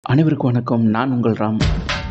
அனைவருக்கும் வணக்கம் நான் உங்கள் ராம்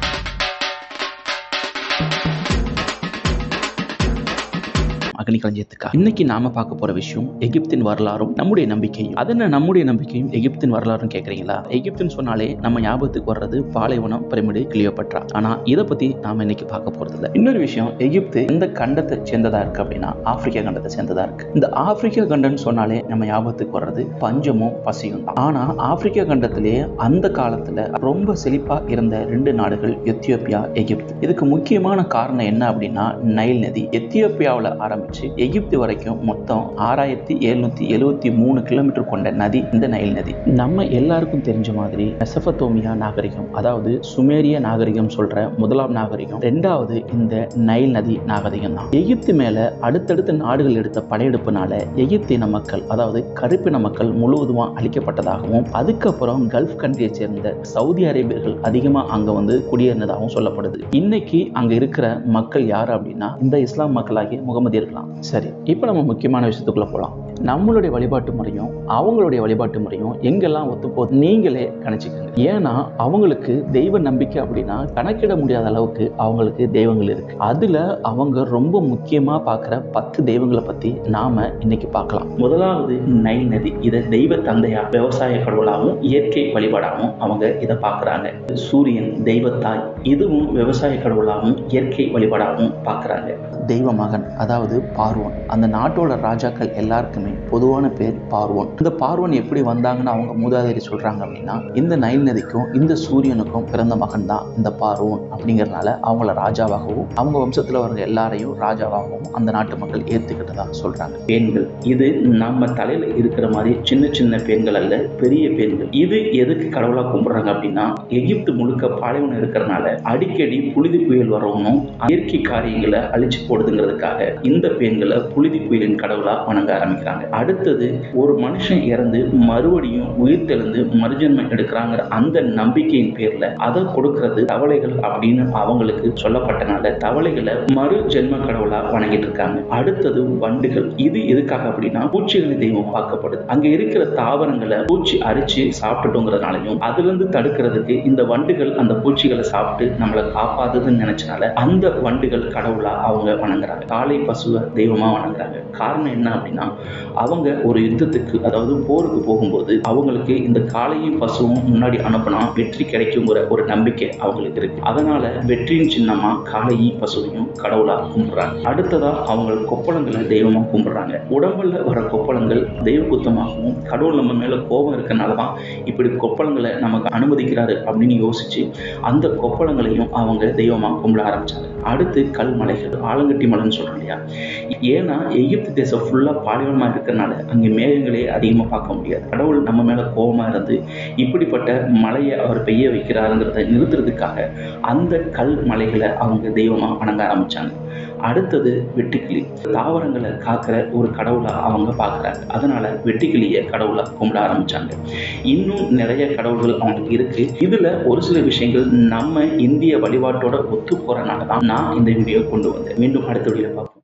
அக்னி களஞ்சியத்துக்கா இன்னைக்கு நாம பார்க்க போற விஷயம் எகிப்தின் வரலாறும் நம்முடைய நம்பிக்கையும் அதென்ன நம்முடைய நம்பிக்கையும் எகிப்தின் வரலாறும் கேக்குறீங்களா எகிப்துன்னு சொன்னாலே நம்ம ஞாபகத்துக்கு வர்றது பாலைவனம் பிரமிடு கிளியோபட்ரா ஆனா இதை பத்தி நாம இன்னைக்கு பார்க்க போறது இல்ல இன்னொரு விஷயம் எகிப்து எந்த கண்டத்தை சேர்ந்ததா இருக்கு அப்படின்னா ஆப்பிரிக்கா கண்டத்தை சேர்ந்ததா இருக்கு இந்த ஆப்பிரிக்கா கண்டம்னு சொன்னாலே நம்ம ஞாபகத்துக்கு வர்றது பஞ்சமும் பசியும் தான் ஆனா ஆப்பிரிக்கா கண்டத்திலேயே அந்த காலத்துல ரொம்ப செழிப்பா இருந்த ரெண்டு நாடுகள் எத்தியோப்பியா எகிப்து இதுக்கு முக்கியமான காரணம் என்ன அப்படின்னா நைல் நதி எத்தியோப்பியாவில் ஆரம்பிச்சு எகிப்து வரைக்கும் மொத்தம் ஆறாயிரத்தி எழுநூத்தி எழுவத்தி மூணு கிலோமீட்டர் கொண்ட நதி இந்த நைல் நதி நம்ம எல்லாருக்கும் தெரிஞ்ச மாதிரி மெசபத்தோமியா நாகரிகம் அதாவது சுமேரிய நாகரிகம் சொல்ற முதலாம் நாகரிகம் ரெண்டாவது இந்த நைல் நதி நாகரிகம் தான் எகிப்து மேல அடுத்தடுத்த நாடுகள் எடுத்த படையெடுப்புனால எகிப்தின மக்கள் அதாவது கருப்பின மக்கள் முழுவதுமா அழிக்கப்பட்டதாகவும் அதுக்கப்புறம் கல்ஃப் கண்ட்ரியை சேர்ந்த சவுதி அரேபியர்கள் அதிகமா அங்க வந்து குடியேறினதாகவும் சொல்லப்படுது இன்னைக்கு அங்க இருக்கிற மக்கள் யார் அப்படின்னா இந்த இஸ்லாம் மக்களாகிய முகமதியர்களாம் சரி இப்போ நம்ம முக்கியமான விஷயத்துக்குள்ள போகலாம் நம்மளுடைய வழிபாட்டு முறையும் அவங்களுடைய வழிபாட்டு முறையும் எங்கெல்லாம் ஒத்து போகுது நீங்களே கணிச்சுக்கோங்க ஏன்னா அவங்களுக்கு தெய்வ நம்பிக்கை அப்படின்னா கணக்கிட முடியாத அளவுக்கு அவங்களுக்கு தெய்வங்கள் இருக்கு அதுல அவங்க ரொம்ப முக்கியமா பார்க்குற பத்து தெய்வங்களை பத்தி நாம இன்னைக்கு பார்க்கலாம் முதலாவது நைல் நதி இதை தெய்வ தந்தையா விவசாய கடவுளாகவும் இயற்கை வழிபாடாகவும் அவங்க இதை பார்க்குறாங்க சூரியன் தெய்வத்தாய் இதுவும் விவசாய கடவுளாகவும் இயற்கை வழிபாடாகவும் பார்க்குறாங்க தெய்வ மகன் அதாவது பார்வன் அந்த நாட்டோட ராஜாக்கள் எல்லாருக்குமே பொதுவான பேர் பார்வன் இந்த பார்வன் எப்படி வந்தாங்கன்னு அவங்க மூதாதையர் சொல்றாங்க அப்படின்னா இந்த நைல் நதிக்கும் இந்த சூரியனுக்கும் பிறந்த மகன் தான் இந்த பார்வன் அப்படிங்கறதுனால அவங்கள ராஜாவாகவும் அவங்க வம்சத்துல வர எல்லாரையும் ராஜாவாகவும் அந்த நாட்டு மக்கள் ஏத்துக்கிட்டதா சொல்றாங்க பெண்கள் இது நம்ம தலையில இருக்கிற மாதிரி சின்ன சின்ன பெண்கள் அல்ல பெரிய பெண்கள் இது எதுக்கு கடவுளா கும்பிடுறாங்க அப்படின்னா எகிப்து முழுக்க பாலைவனம் இருக்கிறனால அடிக்கடி புழுதி புயல் வரணும் இயற்கை காரியங்களை அழிச்சு போடுதுங்கிறதுக்காக இந்த பெண்களை புழுதி புயலின் கடவுளா வணங்க ஆரம்பிக்கிறாங்க அடுத்தது ஒரு மனுஷன் இறந்து மறுபடியும் உயிர் தெழுந்து மறுஜன்மம் எடுக்கிறாங்கிற அந்த நம்பிக்கையின் பேர்ல அதை கொடுக்கிறது தவளைகள் அப்படின்னு அவங்களுக்கு சொல்லப்பட்டனால தவளைகளை மறு ஜென்ம கடவுளா வணங்கிட்டு இருக்காங்க அடுத்தது வண்டுகள் இது எதுக்காக அப்படின்னா பூச்சிகளின் தெய்வம் பார்க்கப்படுது அங்க இருக்கிற தாவரங்களை பூச்சி அரிச்சு சாப்பிட்டுட்டோங்கிறதுனாலையும் அதுல இருந்து தடுக்கிறதுக்கு இந்த வண்டுகள் அந்த பூச்சிகளை சாப்பிட்டு நம்மளை காப்பாத்துதுன்னு நினைச்சனால அந்த வண்டுகள் கடவுளா அவங்க வணங்குறாங்க காளை பசுவை தெய்வமா வணங்குறாங்க காரணம் என்ன அப்படின்னா அவங்க ஒரு யுத்தத்துக்கு அதாவது போருக்கு போகும்போது அவங்களுக்கு இந்த காளையும் பசுவும் முன்னாடி அனுப்புனா வெற்றி கிடைக்குங்கிற ஒரு நம்பிக்கை அவங்களுக்கு இருக்கு அதனால வெற்றியின் சின்னமா காளையும் பசுவையும் கடவுளா கும்பிடுறாங்க அடுத்ததா அவங்க கொப்பளங்களை தெய்வமா கும்பிடுறாங்க உடம்புல வர கொப்பளங்கள் தெய்வ குத்தமாகவும் கடவுள் நம்ம மேல கோபம் இருக்கனால தான் இப்படி கொப்பளங்களை நமக்கு அனுமதிக்கிறாரு அப்படின்னு யோசிச்சு அந்த கொப்பளங்களையும் அவங்க தெய்வமா கும்பிட ஆரம்பிச்சாங்க அடுத்து கல்மலைகள் ஆலங்கட்டி மலைன்னு சொல்றோம் இல்லையா ஏன்னா எகிப்து தேசம் ஃபுல்லா பாலைவனமா இருக்கிறனால அங்கே மேகங்களே அதிகமா பார்க்க முடியாது கடவுள் நம்ம மேல கோபமா இருந்து இப்படிப்பட்ட மலையை அவர் பெய்ய வைக்கிறாருங்கிறத நிறுத்துறதுக்காக அந்த கல் மலைகளை அவங்க தெய்வமா வணங்க ஆரம்பிச்சாங்க அடுத்தது வெட்டுக்கிளி தாவரங்களை காக்கிற ஒரு கடவுளா அவங்க பார்க்குறாங்க அதனால வெட்டுக்கிளியை கடவுளா கும்பிட ஆரம்பிச்சாங்க இன்னும் நிறைய கடவுள்கள் அவங்களுக்கு இருக்கு இதுல ஒரு சில விஷயங்கள் நம்ம இந்திய வழிபாட்டோட ஒத்து போறனால தான் நான் இந்த வீடியோ கொண்டு வந்தேன் மீண்டும் அடுத்த வீடியோ பார்ப்போம்